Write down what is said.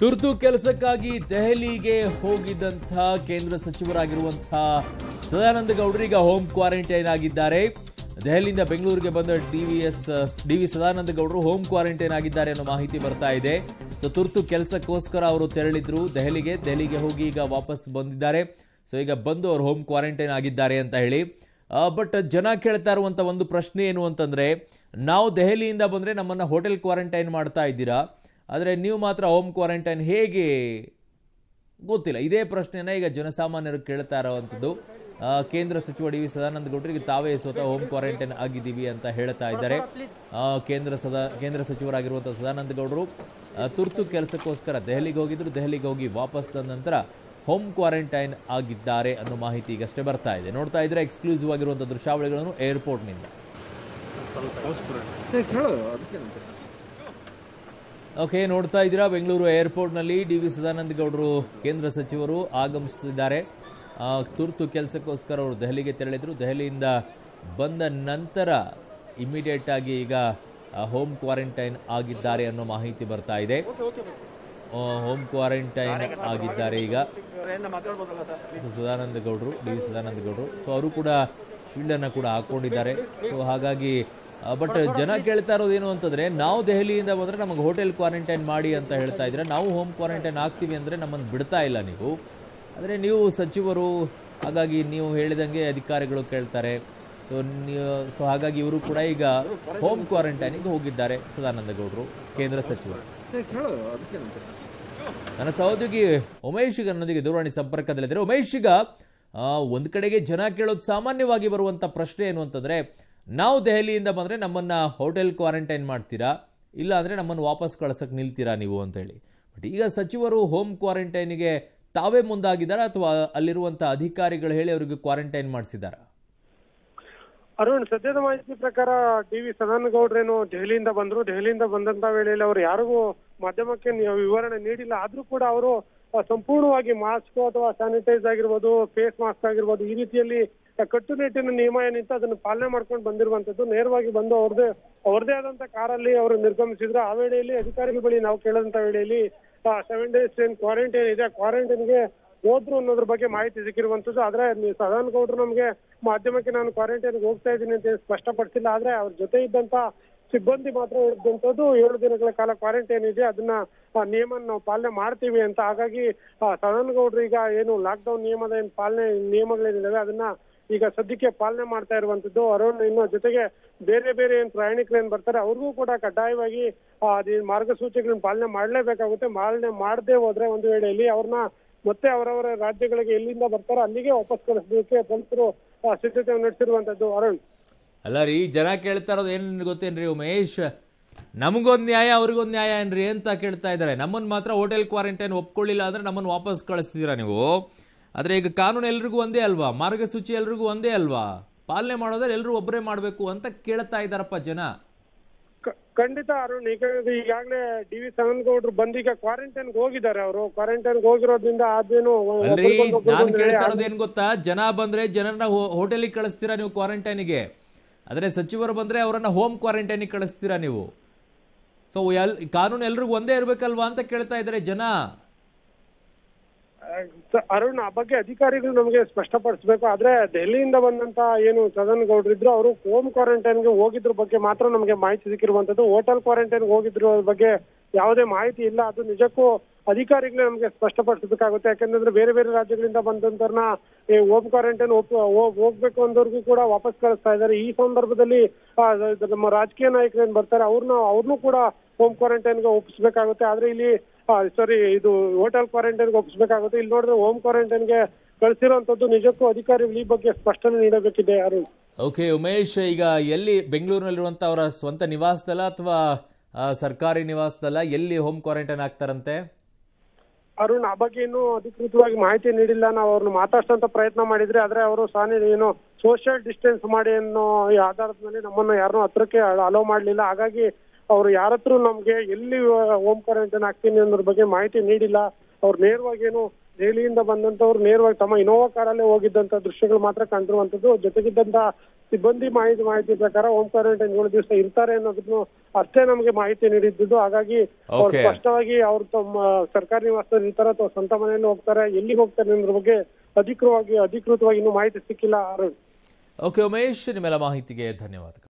ತುರ್ತು ಕೆಲಸಕ್ಕಾಗಿ ದೆಹಲಿಗೆ ಹೋಗಿದ್ದಂಥ ಕೇಂದ್ರ ಸಚಿವರಾಗಿರುವಂತಹ ಸದಾನಂದ ಗೌಡರೀಗ ಹೋಮ್ ಕ್ವಾರಂಟೈನ್ ಆಗಿದ್ದಾರೆ ದೆಹಲಿಯಿಂದ ಬೆಂಗಳೂರಿಗೆ ಬಂದ ಡಿವಿಎಸ್ ಡಿ ವಿ ಸದಾನಂದ ಗೌಡರು ಹೋಮ್ ಕ್ವಾರಂಟೈನ್ ಆಗಿದ್ದಾರೆ ಅನ್ನೋ ಮಾಹಿತಿ ಬರ್ತಾ ಇದೆ ಸೊ ತುರ್ತು ಕೆಲಸಕ್ಕೋಸ್ಕರ ಅವರು ತೆರಳಿದ್ರು ದೆಹಲಿಗೆ ದೆಹಲಿಗೆ ಹೋಗಿ ಈಗ ವಾಪಸ್ ಬಂದಿದ್ದಾರೆ ಸೊ ಈಗ ಬಂದು ಅವರು ಹೋಮ್ ಕ್ವಾರಂಟೈನ್ ಆಗಿದ್ದಾರೆ ಅಂತ ಹೇಳಿ ಬಟ್ ಜನ ಕೇಳ್ತಾ ಇರುವಂತ ಒಂದು ಪ್ರಶ್ನೆ ಏನು ಅಂತಂದ್ರೆ ನಾವು ದೆಹಲಿಯಿಂದ ಬಂದ್ರೆ ನಮ್ಮನ್ನ ಹೋಟೆಲ್ ಕ್ವಾರಂಟೈನ್ ಮಾಡ್ತಾ ಇದ್ದೀರಾ ಆದರೆ ನೀವು ಮಾತ್ರ ಹೋಮ್ ಕ್ವಾರಂಟೈನ್ ಹೇಗೆ ಗೊತ್ತಿಲ್ಲ ಇದೇ ಪ್ರಶ್ನೆನ ಈಗ ಜನಸಾಮಾನ್ಯರು ಕೇಳ್ತಾ ಇರುವಂಥದ್ದು ಆ, ಕೇಂದ್ರ ಸಚಿವ ಡಿ ವಿ ಸದಾನಂದ ಗೌಡರಿಗೆ ತಾವೇ ಸ್ವತಃ ಹೋಮ್ ಕ್ವಾರಂಟೈನ್ ಆಗಿದ್ದೀವಿ ಅಂತ ಹೇಳ್ತಾ ಇದ್ದಾರೆ ಆ, ಕೇಂದ್ರ ಸದಾ ಕೇಂದ್ರ ಸಚಿವರಾಗಿರುವಂಥ ಸದಾನಂದ ಗೌಡರು ಆ, ತುರ್ತು ಕೆಲಸಕ್ಕೋಸ್ಕರ ದೆಹಲಿಗೆ ಹೋಗಿದ್ರು ದೆಹಲಿಗೆ ಹೋಗಿ ವಾಪಸ್ ತಂದ ನಂತರ ಹೋಮ್ ಕ್ವಾರಂಟೈನ್ ಆಗಿದ್ದಾರೆ ಅನ್ನೋ ಮಾಹಿತಿ ಈಗಷ್ಟೇ ಬರ್ತಾ ಇದೆ ನೋಡ್ತಾ ಇದ್ರೆ ಎಕ್ಸ್ಕ್ಲೂಸಿವ್ ಆಗಿರುವಂಥ ದೃಶ್ಯಾವಳಿಗಳನ್ನು ಏರ್ಪೋರ್ಟ್ನಿಂದ ಓಕೆ ನೋಡ್ತಾ ಇದ್ದೀರಾ ಬೆಂಗಳೂರು ಏರ್ಪೋರ್ಟ್ನಲ್ಲಿ ಡಿ ವಿ ಸದಾನಂದ ಗೌಡರು ಕೇಂದ್ರ ಸಚಿವರು ಆಗಮಿಸುತ್ತಿದ್ದಾರೆ ಆ, ತುರ್ತು ಕೆಲಸಕ್ಕೋಸ್ಕರ ಅವರು ದೆಹಲಿಗೆ ತೆರಳಿದ್ರು ದೆಹಲಿಯಿಂದ ಬಂದ ನಂತರ ಇಮಿಡಿಯೇಟ್ ಆಗಿ ಈಗ ಹೋಮ್ ಕ್ವಾರಂಟೈನ್ ಆಗಿದ್ದಾರೆ ಅನ್ನೋ ಮಾಹಿತಿ ಬರ್ತಾ ಇದೆ ಹೋಮ್ ಕ್ವಾರಂಟೈನ್ ಆಗಿದ್ದಾರೆ ಈಗ ಸೊ ಸದಾನಂದ ಗೌಡರು ಡಿ ವಿ ಸದಾನಂದ ಗೌಡರು ಸೊ ಅವರು ಕೂಡ ಶೀಲ್ಡನ್ನು ಕೂಡ ಹಾಕೊಂಡಿದ್ದಾರೆ ಸೊ ಹಾಗಾಗಿ ಬಟ್ ಜನ ಕೇಳ್ತಾ ಇರೋದು ಏನು ಅಂತಂದ್ರೆ ನಾವು ದೆಹಲಿಯಿಂದ ಬಂದ್ರೆ ನಮಗೆ ಹೋಟೆಲ್ ಕ್ವಾರಂಟೈನ್ ಮಾಡಿ ಅಂತ ಹೇಳ್ತಾ ಇದ್ರೆ ನಾವು ಹೋಮ್ ಕ್ವಾರಂಟೈನ್ ಆಗ್ತೀವಿ ಅಂದ್ರೆ ನಮ್ಮನ್ನು ಬಿಡ್ತಾ ಇಲ್ಲ ನೀವು ಆದರೆ ನೀವು ಸಚಿವರು ಹಾಗಾಗಿ ನೀವು ಹೇಳಿದಂಗೆ ಅಧಿಕಾರಿಗಳು ಕೇಳ್ತಾರೆ ಸೊ ನೀವು ಸೊ ಹಾಗಾಗಿ ಇವರು ಕೂಡ ಈಗ ಹೋಮ್ ಕ್ವಾರಂಟೈನಿಗೆ ಹೋಗಿದ್ದಾರೆ ಸದಾನಂದ ಗೌಡರು ಕೇಂದ್ರ ಸಚಿವರು ನನ್ನ ಸಹೋದ್ಯೋಗಿ ಉಮೇಶ್ ಈಗ ನನ್ನೊಂದಿಗೆ ದೂರವಾಣಿ ಸಂಪರ್ಕದಲ್ಲಿದ್ದಾರೆ ಉಮೇಶ್ ಈಗ ಆ, ಒಂದ್ ಕಡೆಗೆ ಜನ ಕೇಳೋದು ಸಾಮಾನ್ಯವಾಗಿ ಬರುವಂತ ಪ್ರಶ್ನೆ ಏನು ಅಂತಂದ್ರೆ ನಾವು ದೆಹಲಿಯಿಂದ ಬಂದ್ರೆ ನಮ್ಮನ್ನ ಹೋಟೆಲ್ ಕ್ವಾರಂಟೈನ್ ಮಾಡ್ತೀರಾ ಇಲ್ಲ ಅಂದ್ರೆ ನಮ್ಮನ್ನು ವಾಪಸ್ ಕಳ್ಸಕ್ ನಿಲ್ತೀರಾ ನೀವು ಅಂತ ಹೇಳಿ ಬಟ್ ಈಗ ಸಚಿವರು ಹೋಮ್ ಕ್ವಾರಂಟೈನ್ಗೆ ತಾವೇ ಮುಂದಾಗಿದ್ದಾರಾ ಅಥವಾ ಅಲ್ಲಿರುವಂತ ಅಧಿಕಾರಿಗಳು ಹೇಳಿ ಅವರಿಗೆ ಕ್ವಾರಂಟೈನ್ ಮಾಡಿಸಿದಾರಾ ಅರುಣ್ ಸದ್ಯದ ಮಾಹಿತಿ ಪ್ರಕಾರ ಡಿ ವಿ ಸದಾನಗೌಡ್ರೇನು ದೆಹಲಿಯಿಂದ ಬಂದ್ರು ದೆಹಲಿಯಿಂದ ಬಂದಂತ ವೇಳೆಯಲ್ಲಿ ಅವರು ಯಾರಿಗೂ ಮಾಧ್ಯಮಕ್ಕೆ ನಿ- ವಿವರಣೆ ನೀಡಿಲ್ಲ ಆದ್ರೂ ಕೂಡ ಅವರು ಆ, ಸಂಪೂರ್ಣವಾಗಿ ಮಾಸ್ಕ್ ಅಥವಾ ಸ್ಯಾನಿಟೈಸ್ ಆಗಿರ್ಬೋದು ಫೇಸ್ ಮಾಸ್ಕ್ ಆಗಿರ್ಬೋದು ಈ ರೀತಿಯಲ್ಲಿ ಆ, ಕಟ್ಟುನಿಟ್ಟಿನ ನಿಯಮ ಏನಿತ್ತು ಅದನ್ನು ಪಾಲನೆ ಮಾಡ್ಕೊಂಡು ಬಂದಿರುವಂತದ್ದು ನೇರವಾಗಿ ಬಂದು ಅವ್ರದೇ ಅವ್ರದೇ ಆದಂತ ಕಾರಲ್ಲಿ ಅವರು ನಿರ್ಗಮಿಸಿದ್ರು ಆ ವೇಳೆಯಲ್ಲಿ ಅಧಿಕಾರಿಗಳ ಬಳಿ ನಾವು ಕೇಳಿದಂತ ವೇಳೆಯಲ್ಲಿ ಸೆವೆನ್ ಡೇಸ್ ಏನ್ ಕ್ವಾರಂಟೈನ್ ಇದೆ ಕ್ವಾರಂಟೈನ್ಗೆ ಹೋದ್ರು ಅನ್ನೋದ್ರ ಬಗ್ಗೆ ಮಾಹಿತಿ ಸಿಕ್ಕಿರುವಂತದ್ದು ಆದ್ರೆ ನೀವು ಸದಾನಂದ ಗೌಡ್ರು ನಮ್ಗೆ ಮಾಧ್ಯಮಕ್ಕೆ ನಾನು ಕ್ವಾರಂಟೈನ್ ಹೋಗ್ತಾ ಇದ್ದೀನಿ ಅಂತ ಏನ್ ಸ್ಪಷ್ಟಪಡಿಸಿಲ್ಲ ಆದ್ರೆ ಅವ್ರ ಜೊತೆ ಇದ್ದಂತ ಸಿಬ್ಬಂದಿ ಮಾತ್ರ ಹೇಳಿದಂತದ್ದು ಏಳು ದಿನಗಳ ಕಾಲ ಕ್ವಾರಂಟೈನ್ ಇದೆ ಅದನ್ನ ಆ ನಿಯಮ ನಾವು ಪಾಲನೆ ಮಾಡ್ತೀವಿ ಅಂತ ಹಾಗಾಗಿ ಆ, ಸದಾನಂದ ಗೌಡ್ರು ಈಗ ಏನು ಲಾಕ್ ಡೌನ್ ನಿಯಮದ ಏನ್ ಪಾಲನೆ ನಿಯಮಗಳೇನಿದಾವೆ ಅದನ್ನ ಈಗ ಸದ್ಯಕ್ಕೆ ಪಾಲನೆ ಮಾಡ್ತಾ ಇರುವಂತದ್ದು ಅರುಣ್ ಇನ್ನು ಜೊತೆಗೆ ಬೇರೆ ಬೇರೆ ಏನ್ ಪ್ರಯಾಣಿಕರು ಏನ್ ಬರ್ತಾರೆ ಅವ್ರಿಗೂ ಕೂಡ ಕಡ್ಡಾಯವಾಗಿ ಆ, ಅದೇನ್ ಮಾರ್ಗಸೂಚಿಗಳನ್ನ ಪಾಲನೆ ಮಾಡ್ಲೇಬೇಕಾಗುತ್ತೆ ಪಾಲನೆ ಮಾಡದೆ ಹೋದ್ರೆ ಒಂದು ವೇಳೆಯಲ್ಲಿ ಅವ್ರನ್ನ ಮತ್ತೆ ಅವರವರ ರಾಜ್ಯಗಳಿಗೆ ಎಲ್ಲಿಂದ ಬರ್ತಾರೋ ಅಲ್ಲಿಗೆ ವಾಪಸ್ ಕಳಿಸೋದಕ್ಕೆ ಪೊಲೀಸರು ಆ, ಸಿದ್ಧತೆ ನಡೆಸಿರುವಂತದ್ದು ಅರುಣ್ ಅಲ್ಲ ರೀ ಜನ ಕೇಳ್ತಾ ಇರೋದು ಏನು ಗೊತ್ತೇನ್ರಿ ಉಮೇಶ್ ನಮಗೊಂದು ನ್ಯಾಯ ಅವ್ರಿಗೊಂದು ನ್ಯಾಯ ಏನ್ರಿ ಅಂತ ಕೇಳ್ತಾ ಇದ್ದಾರೆ ನಮ್ಮನ್ನು ಮಾತ್ರ ಹೋಟೆಲ್ ಕ್ವಾರಂಟೈನ್ ಒಪ್ಕೊಳ್ಳಿಲ್ಲ ಅಂದ್ರೆ ನಮ್ಮನ್ನು ವಾಪಸ್ ಕಳಿಸ್ತೀರಾ ನೀವು ಆದರೆ ಈಗ ಕಾನೂನು ಎಲ್ರಿಗೂ ಒಂದೇ ಅಲ್ವಾ ಮಾರ್ಗಸೂಚಿ ಎಲ್ರಿಗೂ ಒಂದೇ ಅಲ್ವಾ ಪಾಲನೆ ಮಾಡೋದ್ರೆ ಎಲ್ಲರೂ ಒಬ್ಬರೇ ಮಾಡಬೇಕು ಅಂತ ಕೇಳ್ತಾ ಇದ್ದಾರಪ್ಪ ಜನ ಕ- ಖಂಡಿತ ಅರುಣ್ ಈಗ ಈಗಾಗಲೇ ಡಿ ವಿ ಗೌಡ್ರು ಬಂದೀಗ ಕ್ವಾರಂಟೈನ್ ಹೋಗಿದ್ದಾರೆ ಅವರು ಕ್ವಾರಂಟೈನ್ ಹೋಗಿರೋದ್ರಿಂದ ಅದೇನು ಅಲ್ರಿ ಒಬ್ರಿಗೊಂದು ನಾನು ಒಬ್ರಿಗೊಂದು ಕೇಳ್ತಾ ಇರೋದು ಏನ್ ಗೊತ್ತಾ ಜನ ಬಂದ್ರೆ ಜನರನ್ನ ಹೋಟೆಲಿಗೆ ಕಳಿಸ್ತೀರಾ ನೀವು ಕ್ವಾರಂಟೈನಿಗೆ ಆದ್ರೆ ಸಚಿವರು ಬಂದ್ರೆ ಅವರನ್ನ ಹೋಮ್ ಕ್ವಾರಂಟೈನಿಗೆ ಕಳಿಸ್ತೀರಾ ನೀವು ಸೊ ಎಲ್ ಕಾನೂನು ಎಲ್ರಿಗೂ ಒಂದೇ ಇರ್ಬೇಕಲ್ವಾ ಅಂತ ಕೇಳ್ತಾ ಇದ್ದಾರೆ ಜನ ಸ- ಅರುಣ್ ಆ ಬಗ್ಗೆ ಅಧಿಕಾರಿಗಳು ನಮಗೆ ಸ್ಪಷ್ಟಪಡಿಸಬೇಕು ಆದ್ರೆ ದೆಹಲಿಯಿಂದ ಬಂದಂತ ಏನು ಸದನ್ ಗೌಡ್ರು ಇದ್ರು ಅವರು ಹೋಮ್ ಕ್ವಾರಂಟೈನ್ಗೆ ಹೋಗಿದ್ರ ಬಗ್ಗೆ ಮಾತ್ರ ನಮಗೆ ಮಾಹಿತಿ ಸಿಕ್ಕಿರುವಂತದ್ದು ಹೋಟೆಲ್ ಕ್ವಾರಂಟೈನ್ ಹೋಗಿದ್ರು ಬಗ್ಗೆ ಯಾವುದೇ ಮಾಹಿತಿ ಇಲ್ಲ ಅದು ನಿಜಕ್ಕೂ ಅಧಿಕಾರಿಗಳೇ ನಮಗೆ ಸ್ಪಷ್ಟಪಡಿಸಬೇಕಾಗುತ್ತೆ ಯಾಕಂದ್ರೆ ಬೇರೆ ಬೇರೆ ರಾಜ್ಯಗಳಿಂದ ಬಂದಂತವ್ರನ್ನ ಈ ಹೋಮ್ ಕ್ವಾರಂಟೈನ್ ಹೋಗ್ಬೇಕು ಅಂದವ್ರಿಗೂ ಕೂಡ ವಾಪಸ್ ಕಳಿಸ್ತಾ ಇದ್ದಾರೆ ಈ ಸಂದರ್ಭದಲ್ಲಿ ಆ, ಇದು ನಮ್ಮ ರಾಜಕೀಯ ನಾಯಕರು ಏನ್ ಬರ್ತಾರೆ ಅವ್ರನ್ನ ಅವ್ರನ್ನೂ ಕೂಡ ಹೋಮ್ ಕ್ವಾರಂಟೈನ್ಗೆ ಒಪ್ಪಿಸ್ಬೇಕಾಗುತ್ತೆ ಆದ್ರೆ ಇಲ್ಲಿ ಸಾರಿ ಇದು ಹೋಟೆಲ್ ಕ್ವಾರಂಟೈನ್ಗೆ ಒಪ್ಪಿಸ್ಬೇಕಾಗುತ್ತೆ ಇಲ್ಲಿ ನೋಡಿದ್ರೆ ಹೋಮ್ ಕ್ವಾರಂಟೈನ್ಗೆ ಕಳಿಸಿರುವಂತದ್ದು ನಿಜಕ್ಕೂ ಅಧಿಕಾರಿಗಳು ಈ ಬಗ್ಗೆ ಸ್ಪಷ್ಟನೆ ನೀಡಬೇಕಿದೆ ಅರುಣ್ ಓಕೆ ಉಮೇಶ್ ಈಗ ಎಲ್ಲಿ ಬೆಂಗಳೂರಿನಲ್ಲಿರುವಂತ ಅವರ ಸ್ವಂತ ನಿವಾಸದಲ್ಲ ಅಥವಾ ಸರ್ಕಾರಿ ನಿವಾಸದಲ್ಲ ಎಲ್ಲಿ ಹೋಮ್ ಕ್ವಾರಂಟೈನ್ ಆಗ್ತಾರಂತೆ ಅರುಣ್ ಆ ಬಗ್ಗೆ ಇನ್ನೂ ಅಧಿಕೃತವಾಗಿ ಮಾಹಿತಿ ನೀಡಿಲ್ಲ ನಾವು ಅವ್ರನ್ನ ಮಾತಾಡ್ಸಂತ ಪ್ರಯತ್ನ ಮಾಡಿದ್ರೆ ಆದ್ರೆ ಅವರು ಸಾನಿ ಏನು ಸೋಷಿಯಲ್ ಡಿಸ್ಟೆನ್ಸ್ ಮಾಡಿ ಅನ್ನೋ ಈ ಆಧಾರದ ಮೇಲೆ ನಮ್ಮನ್ನ ಯಾರನ್ನೂ ಹತ್ರಕ್ಕೆ ಅಲೋ ಮಾಡ್ಲಿಲ್ಲ ಹಾಗಾಗಿ ಅವ್ರು ಯಾರ ಹತ್ರ ನಮ್ಗೆ ಎಲ್ಲಿ ಹೋಮ್ ಕ್ವಾರಂಟೈನ್ ಆಗ್ತೀನಿ ಅನ್ನೋದ್ರ ಬಗ್ಗೆ ಮಾಹಿತಿ ನೀಡಿಲ್ಲ ಅವ್ರು ನೇರವಾಗಿ ಏನು ದೆಹಲಿಯಿಂದ ಬಂದಂತವ್ರು ನೇರವಾಗಿ ತಮ್ಮ ಇನೋವಾ ಕಾರಲ್ಲೇ ಹೋಗಿದ್ದಂತ ದೃಶ್ಯಗಳು ಮಾತ್ರ ಕಂಡಿರುವಂತದ್ದು ಜೊತೆಗಿದ್ದಂತ ಸಿಬ್ಬಂದಿ ಮಾಹಿತಿ ಮಾಹಿತಿ ಪ್ರಕಾರ ಹೋಮ್ ಕ್ವಾರಂಟೈನ್ ಏಳು ದಿವಸ ಇರ್ತಾರೆ ಅನ್ನೋದನ್ನು ಅಷ್ಟೇ ನಮಗೆ ಮಾಹಿತಿ ನೀಡಿದ್ದು ಹಾಗಾಗಿ ಅವ್ರು Okay. ಸ್ಪಷ್ಟವಾಗಿ ಅವ್ರು ತಮ್ಮ ಸರ್ಕಾರಿ ನಿವಾಸದಲ್ಲಿ ಇರ್ತಾರೆ ಅಥವಾ ಸ್ವಂತ ಮನೆಯಲ್ಲಿ ಹೋಗ್ತಾರೆ ಎಲ್ಲಿ ಹೋಗ್ತಾರೆ ಅನ್ನೋದ್ರ ಬಗ್ಗೆ ಅಧಿಕೃತವಾಗಿ ಅಧಿಕೃತವಾಗಿ ಇನ್ನೂ ಮಾಹಿತಿ ಸಿಕ್ಕಿಲ್ಲ ಅರುಣ್ ಓಕೆ ಉಮೇಶ್ ನಿಮ್ಮೆಲ್ಲ ಮಾಹಿತಿಗೆ ಧನ್ಯವಾದಗಳು